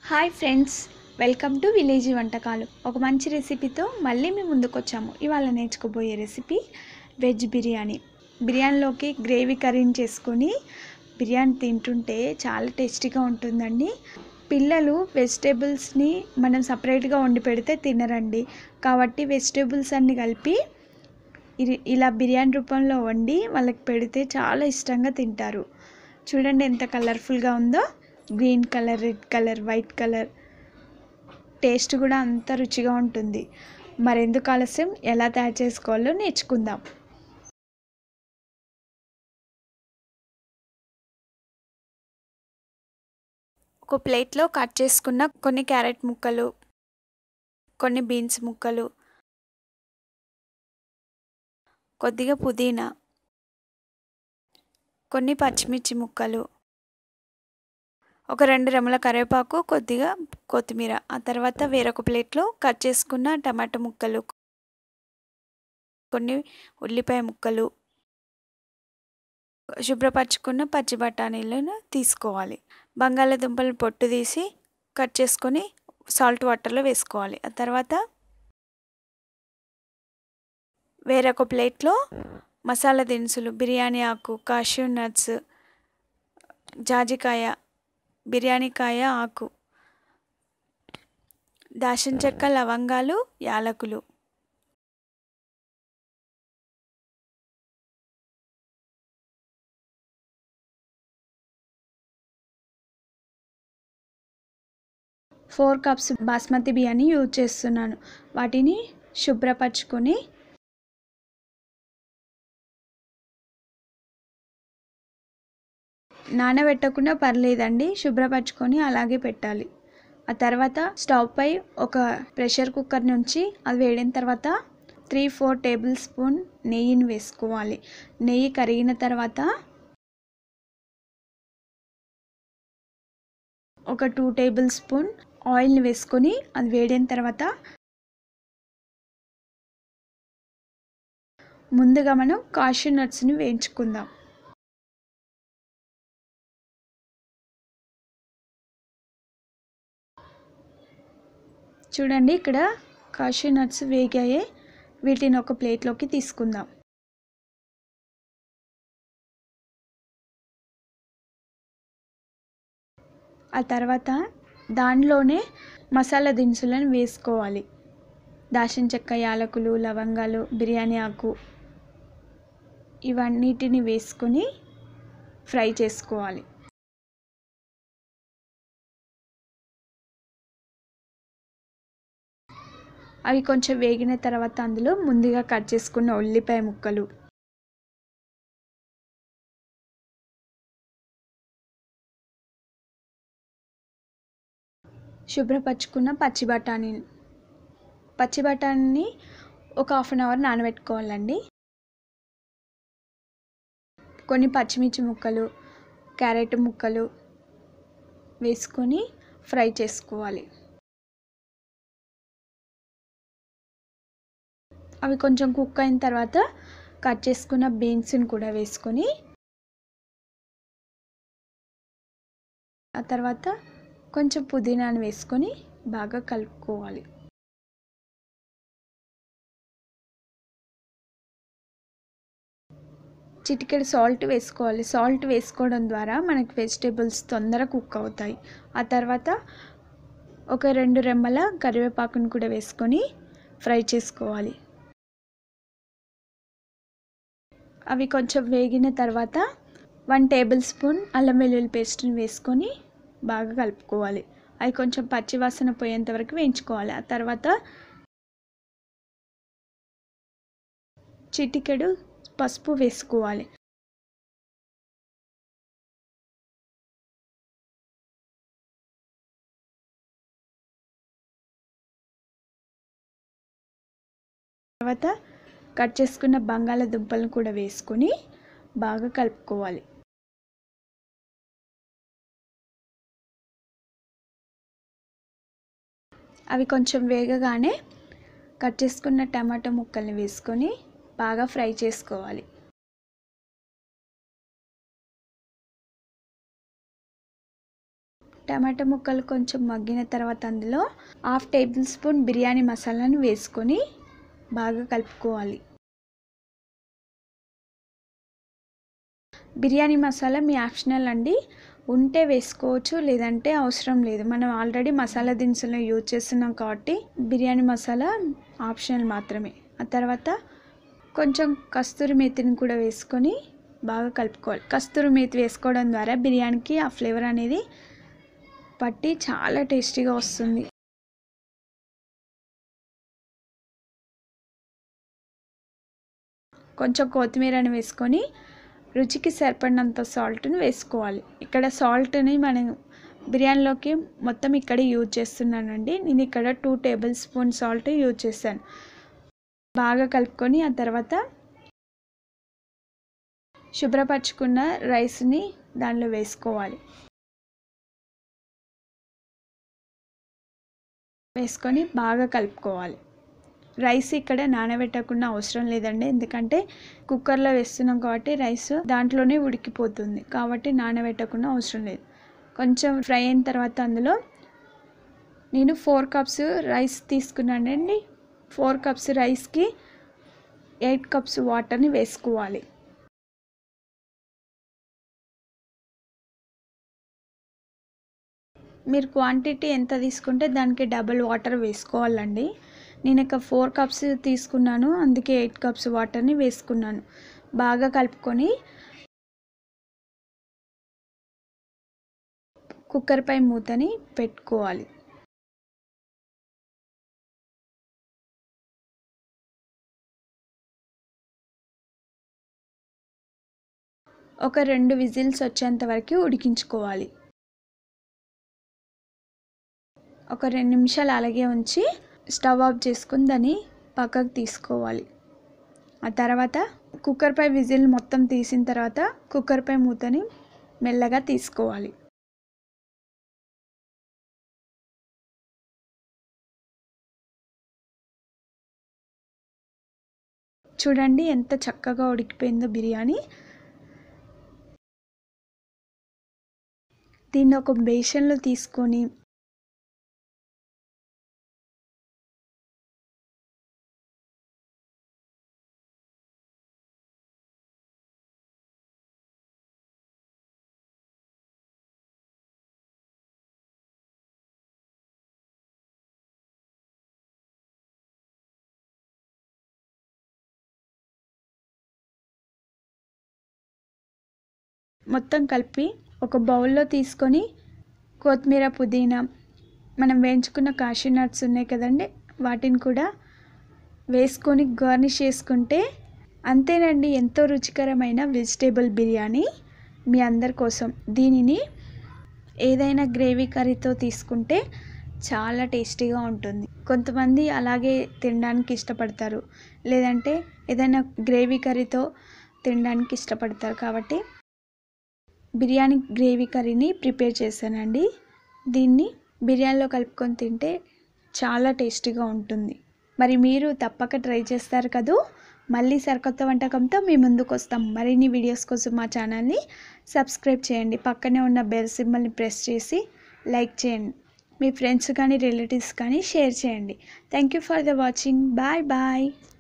hi friends welcome to village వంటకాలు ఒక మంచి రెసిపీతో మళ్ళీ మేము ముందుకు వచ్చాము ఇవాళ నేర్చుకోబోయే రెసిపీ వెజ్ బిర్యానీ బిర్యానీలోకి గ్రేవీ కర్రీని చేసుకొని బిర్యానీ తింటుంటే చాలా టేస్టీగా ఉంటుందండి పిల్లలు వెజిటేబుల్స్ని మనం సపరేట్గా వండి పెడితే తినరండి కాబట్టి వెజిటేబుల్స్ అన్ని కలిపి ఇది- ఇలా బిర్యానీ రూపంలో వండి వాళ్ళకి పెడితే చాలా ఇష్టంగా తింటారు చూడండి ఎంత కలర్ఫుల్గా ఉందో green colour red colour white colour taste కూడా అంత రుచిగా ఉంటుంది మరెందుకు ఆలస్యం ఎలా తయారు చేసుకోవాలో నేర్చుకుందాం ఒక ప్లేట్లో కట్ చేసుకున్న కొన్ని క్యారెట్ ముక్కలు కొన్ని బీన్స్ ముక్కలు కొద్దిగా పుదీనా కొన్ని పచ్చిమిర్చి ముక్కలు ఒక రెండు రెమ్మల కరివేపాకు కొద్దిగా కొత్తిమీర ఆ తర్వాత వేరొక ప్లేట్లో కట్ చేసుకున్న టమాటా ముక్కలు కొన్ని ఉల్లిపాయ ముక్కలు శుభ్రపరచుకున్న పచ్చి బఠానీలను తీసుకోవాలి బంగాళాదుంపలు పొట్టు తీసి కట్ చేసుకొని సాల్ట్ వాటర్లో వేసుకోవాలి ఆ తర్వాత వేరొక ప్లేట్లో మసాలా దినుసులు బిర్యానీ ఆకు కాష్యూ నట్స్ జాజికాయ బిర్యానీకాయ ఆకు దాచిన చెక్క లవంగాలు యాలకులు ఫోర్ కప్స్ బాస్మతి బియ్యాన్ని యూజ్ చేస్తున్నాను వాటిని శుభ్రపరచుకొని నానబెట్టకుండా పర్లేదండి శుభ్రపరచుకొని అలాగే పెట్టాలి ఆ తర్వాత స్టవ్ పై ఒక ప్రెషర్ కుక్కర్ నుంచి అది వేడిన తర్వాత త్రీ ఫోర్ టేబుల్ స్పూన్ నెయ్యిని వేసుకోవాలి నెయ్యి కరిగిన తర్వాత ఒక టూ టేబుల్ స్పూన్ ఆయిల్ని వేసుకొని అది వేడిన తర్వాత ముందుగా మనం కాషూ నట్స్ని వేయించుకుందాం చూడండి ఇక్కడ కాషూ నట్స్ వేగాయి వీటిని ఒక ప్లేట్లోకి తీసుకుందాం ఆ తర్వాత దానిలోనే మసాలా దినుసులను వేసుకోవాలి దాచిన చెక్క యాలకులు లవంగాలు బిర్యానీ ఆకు ఇవన్నిటిని వేసుకొని ఫ్రై చేసుకోవాలి అవి కొంచెం వేగిన తర్వాత అందులో ముందుగా కట్ చేసుకున్న ఉల్లిపాయ ముక్కలు శుభ్రపరచుకున్న పచ్చి బఠానీ పచ్చి బఠానీని ఒక హాఫ్ అన్ అవర్ నానబెట్టుకోవాలండి కొన్ని పచ్చిమిర్చి ముక్కలు క్యారెట్ ముక్కలు వేసుకొని ఫ్రై చేసుకోవాలి అవి కొంచెం కుక్ అయిన తర్వాత కట్ చేసుకున్న బీన్స్ని కూడా వేసుకొని ఆ తర్వాత కొంచెం పుదీనాను వేసుకొని బాగా కలుపుకోవాలి చిటికెడు సాల్ట్ వేసుకోవాలి సాల్ట్ వేసుకోవడం ద్వారా మనకి వెజిటేబుల్స్ తొందరగా కుక్ అవుతాయి ఆ తర్వాత ఒక రెండు రెమ్మల కరివేపాకును కూడా వేసుకొని ఫ్రై చేసుకోవాలి అవి కొంచెం వేగిన తర్వాత వన్ టేబుల్ స్పూన్ అల్లం వెల్లుల్లి పేస్ట్ని వేసుకొని బాగా కలుపుకోవాలి అవి కొంచెం పచ్చి వాసన పోయేంత వరకు వేయించుకోవాలి ఆ తర్వాత చిటికెడు పసుపు వేసుకోవాలి తర్వాత కట్ చేసుకున్న బంగాళాదుంపలను కూడా వేసుకొని బాగా కలుపుకోవాలి అవి కొంచెం వేగగానే కట్ చేసుకున్న టమాటా ముక్కల్ని వేసుకొని బాగా ఫ్రై చేసుకోవాలి టమాటా ముక్కలు కొంచెం మగ్గిన తర్వాత అందులో హాఫ్ టేబుల్ స్పూన్ బిర్యానీ మసాలాను వేసుకొని బాగా కలుపుకోవాలి బిర్యానీ మసాలా మీ ఆప్షనల్ అండి ఉంటే వేసుకోవచ్చు లేదంటే అవసరం లేదు మనం ఆల్రెడీ మసాలా దినుసులను యూజ్ చేస్తున్నాం కాబట్టి బిర్యానీ మసాలా ఆప్షనల్ మాత్రమే ఆ తర్వాత కొంచెం కస్తూరి మేతిని కూడా వేసుకొని బాగా కలుపుకోవాలి కస్తూరి మేతి వేసుకోవడం ద్వారా బిర్యానీకి ఆ ఫ్లేవర్ అనేది పట్టి చాలా టేస్టీగా వస్తుంది కొంచెం కొత్తిమీరని వేసుకొని రుచికి సరిపడినంత సాల్ట్ని వేసుకోవాలి ఇక్కడ సాల్ట్ని మనం బిర్యానీలోకి మొత్తం ఇక్కడ యూజ్ చేస్తున్నానండి నేను ఇక్కడ two tablespoon salt use చేశాను బాగా కలుపుకొని ఆ తర్వాత శుభ్రపరచుకున్న రైస్ని దానిలో వేసుకోవాలి వేసుకొని బాగా కలుపుకోవాలి రైస్ ఇక్కడ నానబెట్టకుండా అవసరం లేదండి ఎందుకంటే కుక్కర్లో వేస్తున్నాం కాబట్టి రైస్ దాంట్లోనే ఉడికిపోతుంది కాబట్టి నానబెట్టకుండా అవసరం లేదు కొంచెం ఫ్రై అయిన తర్వాత అందులో నేను ఫోర్ కప్స్ రైస్ తీసుకున్నానండి ఫోర్ కప్స్ రైస్కి ఎయిట్ కప్స్ వాటర్ని వేసుకోవాలి మీరు క్వాంటిటీ ఎంత తీసుకుంటే దానికి డబుల్ వాటర్ వేసుకోవాలండి నేను ఇక ఫోర్ కప్స్ తీసుకున్నాను అందుకే ఎయిట్ కప్స్ వాటర్ని వేసుకున్నాను బాగా కలుపుకొని కుక్కర్ పై మూతని పెట్టుకోవాలి ఒక రెండు విజిల్స్ వచ్చేంత వరకు ఉడికించుకోవాలి ఒక రెండు నిమిషాలు అలాగే ఉంచి స్టవ్ ఆఫ్ చేసుకుని దాన్ని పక్కకు తీసుకోవాలి ఆ తర్వాత కుక్కర్పై విజిల్ మొత్తం తీసిన తర్వాత కుక్కర్పై మూతని మెల్లగా తీసుకోవాలి చూడండి ఎంత చక్కగా ఉడికిపోయిందో బిర్యానీ దీన్ని ఒక బేషన్లో తీసుకొని మొత్తం కలిపి ఒక బౌల్లో తీసుకొని కొత్తిమీర పుదీనా మనం వేయించుకున్న కాషూ నట్స్ ఉన్నాయి కదండి వాటిని కూడా వేసుకొని గార్నిష్ చేసుకుంటే అంతేనండి ఎంతో రుచికరమైన వెజిటేబుల్ బిర్యానీ మీ అందరి కోసం దీనిని ఏదైనా గ్రేవీ కర్రీతో తీసుకుంటే చాలా టేస్టీగా ఉంటుంది కొంతమంది అలాగే తినడానికి ఇష్టపడతారు లేదంటే ఏదైనా గ్రేవీ కర్రీతో తినడానికి ఇష్టపడతారు కాబట్టి బిర్యానీ గ్రేవీ కర్రీని ప్రిపేర్ చేశానండి దీన్ని బిర్యానీలో కలుపుకొని తింటే చాలా టేస్టీగా ఉంటుంది మరి మీరు తప్పక ట్రై చేస్తారు కదూ మళ్ళీ సరికొత్త వంటకంతో మీ ముందుకు వస్తాం మరిన్ని వీడియోస్ కోసం మా ఛానల్ని సబ్స్క్రైబ్ చేయండి పక్కనే ఉన్న బెల్ సింబల్ని ప్రెస్ చేసి లైక్ చేయండి మీ ఫ్రెండ్స్ కానీ రిలేటివ్స్ కానీ షేర్ చేయండి thank you for the watching bye bye